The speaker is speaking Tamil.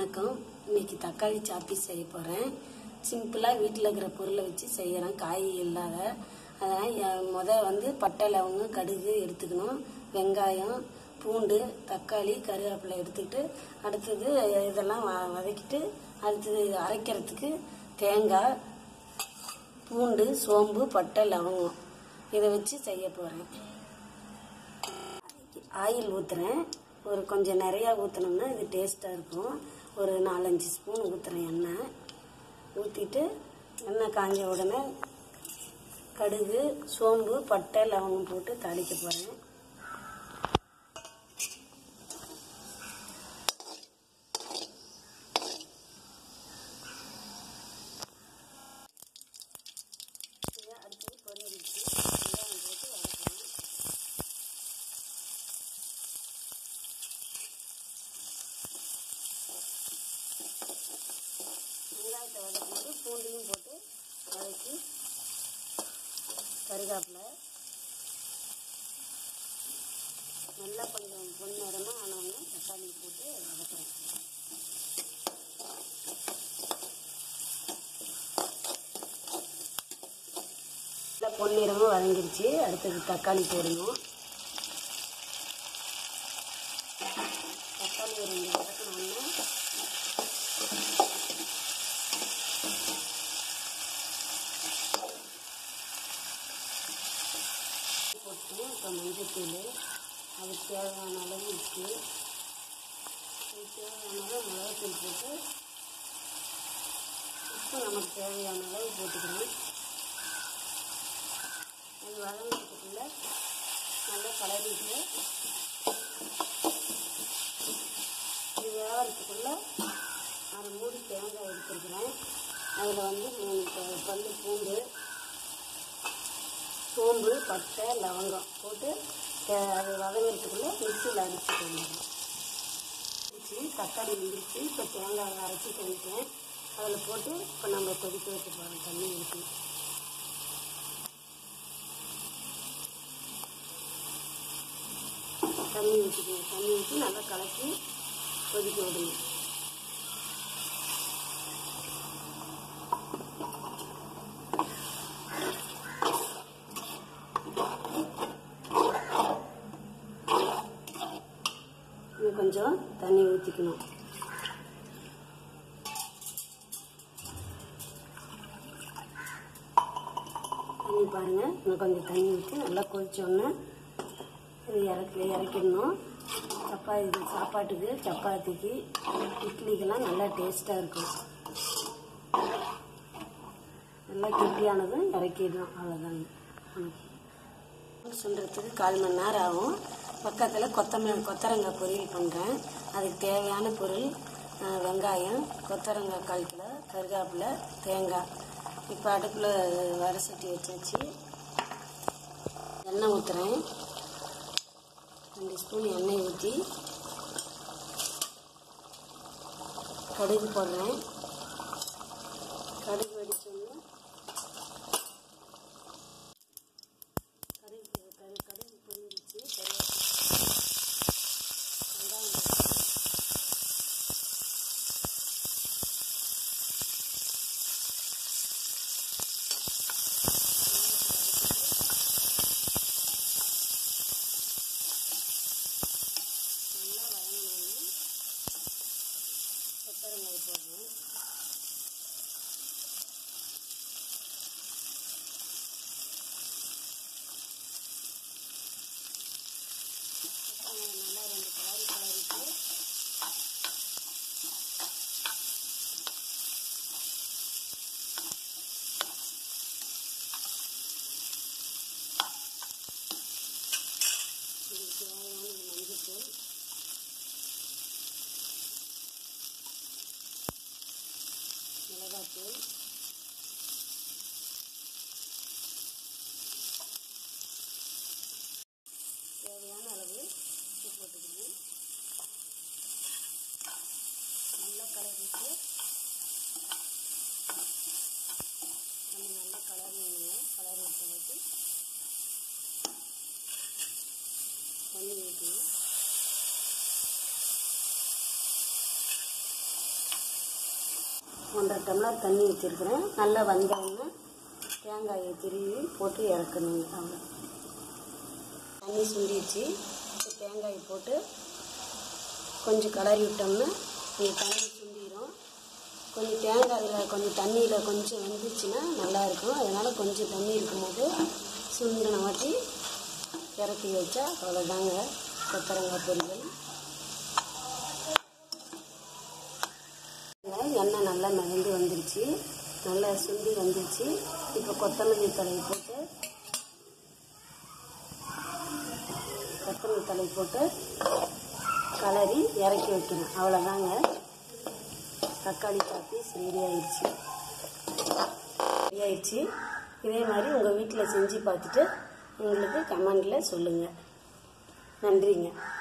வணக்கம் இன்னைக்கு தக்காளி சாப்பி செய்ய போகிறேன் சிம்பிளாக வீட்டில் இருக்கிற பொருளை வச்சு செய்கிறேன் காய் இல்லாத அதனால் எ- முத வந்து பட்டை லவங்கம் கடுகு எடுத்துக்கணும் வெங்காயம் பூண்டு தக்காளி கருவேப்பிலை எடுத்துக்கிட்டு அடுத்தது இதெல்லாம் வ- வதக்கிட்டு அடுத்தது அரைக்கிறதுக்கு தேங்காய் பூண்டு சோம்பு பட்டை லவங்கம் இதை வச்சு செய்ய போகிறேன் ஆயில் ஊற்றுறேன் ஒரு கொஞ்சம் நிறையா ஊற்றினோம்னா இது டேஸ்ட்டாக இருக்கும் ஒரு நாலஞ்சு ஸ்பூன் ஊற்றுறேன் எண்ணெய் ஊற்றிட்டு எண்ணெய் காஞ்ச உடனே கடுகு சோம்பு பட்டை லவங்கம் போட்டு தாளிக்க போகிறேன் அடுத்தது பொரிஞ்சிச்சு வெங்காயம் போட்டு வதக்கணும் வெங்காயத்தை வதக்கும்போது பூண்டையும் போட்டு வதக்கி கருகாப்பில் நல்லா கொஞ்சம் பொன்னிறமாக ஆனவொடனே தக்காளி போட்டு வதக்குறேன் நல்லா பொன்னிறமாக வதங்கிருச்சு அடுத்தது தக்காளி போடணும் தக்காளி ஒரு ரெண்டு வதக்கணும்னா போட்டு இப்போ மஞ்சத்தூள் அதுக்கு தேவையான அளவு உப்பு அதுக்கு தேவையான அளவு மிளகாத்தூள் போட்டு உப்பு நமக்கு தேவையான அளவு போட்டுக்கணும் அது வதங்கிறதுக்குள்ள நல்லா கலரிட்டு இது வேகிறதுக்குள்ள அரை மூடி தேங்காய் எடுத்துருக்குறேன் அதில் வந்து மூணு ப- பல்லு பூண்டு சோம்பு பட்டை லவங்கம் போட்டு தே- அது வதங்கிறதுக்குள்ளே மிக்சியில் அடிச்சு கொண்டுடும் அடிச்சு தக்காளி வெந்துருச்சு இப்போ தேங்காய் அரைச்சி தந்துட்டேன் அதில் போட்டு இப்போ நம்ம கொதிக்க வைக்க போகிறோம் தண்ணி ஊற்றி தண்ணி ஊற்றிக்கணும் தண்ணி ஊற்றி நல்லா கலக்கி கொதிக்க விடணும் இன்னும் கொஞ்சம் தண்ணி ஊற்றிக்கணும் தண்ணி பாருங்கள் இன்னும் கொஞ்சம் தண்ணி ஊற்றி நல்லா கொதிச்சோன்னே இது இறக்கி இறக்கிடணும் சப்பாத்தி சாப்பாட்டுக்கு சப்பாத்திக்கு இட்லிக்கெல்லாம் நல்லா டேஸ்ட்டாக இருக்கும் நல்லா கெட்டியானதும் இறக்கிடணும் அவ்வளோதாங்க ம் சுண்டுறதுக்கு கால் மணி நேரம் ஆகும் பக்கத்தில் கொத்தமல்லி கொத்தரங்காய் பொரியல் பண்ணுறேன் அதுக்கு தேவையான பொருள் அஹ், வெங்காயம் கொத்தரங்காய் கால் கிலோ கருவேப்பிலை தேங்காய் இப்போ அடுப்பில் வர சட்டி வச்சாச்சு எண்ணெய் ஊற்றுறேன் ரெண்டு ஸ்பூன் எண்ணெய் ஊற்றி கடுகு போடுறேன் கடுகு வெடிச்சோன்னா கடுகு கரு கடுகு பொரிஞ்சிச்சு கருவேப்பிலை வெங்காயம் போட்டு நல்லா வதங்கினோன்னு கொத்தரங்காய் போடணும் கொத்தரங்காய் நல்லா ரெண்டு கலரி கலரிட்டு இதுக்கு தேவையான மஞ்சத்தூள் மிளகாத்தூள் தேவையான அளவு உப்பு போட்டுக்கணும் நல்லா கலரிட்டு நம்ம நல்லா கலரிங்க கலர் விட்டு விட்டு தண்ணி ஊற்றணும் ஒன்றரை டம்ளர் தண்ணி வச்சுருக்கிறேன் நல்லா வந்தோடனே தேங்காயை திருவி போட்டு இறக்கணுங்க அவ்வளோ தண்ணி சுண்டிடுச்சு இப்போ தேங்காயை போட்டு கொஞ்சம் கலரி விட்டோம்னா இந்த தண்ணி சுண்டிடும் கொஞ்சம் தேங்காயில் கொஞ்சம் தண்ணியில் கொஞ்சம் வெந்துச்சுன்னா நல்லாயிருக்கும் அதனால் கொஞ்சம் தண்ணி இருக்கும்போது சுண்டின வாட்டி இறக்கி வச்சா அவ்வளோதாங்க கொத்தரங்காய் பொரியல் எண்ணெய் நல்லா மிதந்து வந்துருச்சு நல்லா சுண்டி வந்துருச்சு இப்போ கொத்தமல்லி தழையை போட்டு கொத்தமல்லி தழை போட்டு கலரி இறக்கி வைக்கணும் அவ்வளோதாங்க தக்காளி சாப்பீஸ் ரெடி ஆயிடுச்சு ரெடி ஆயிடுச்சு இதே மாதிரி உங்கள் வீட்டில் செஞ்சு பார்த்துட்டு எங்களுக்கு கமெண்டில் சொல்லுங்கள் நன்றிங்க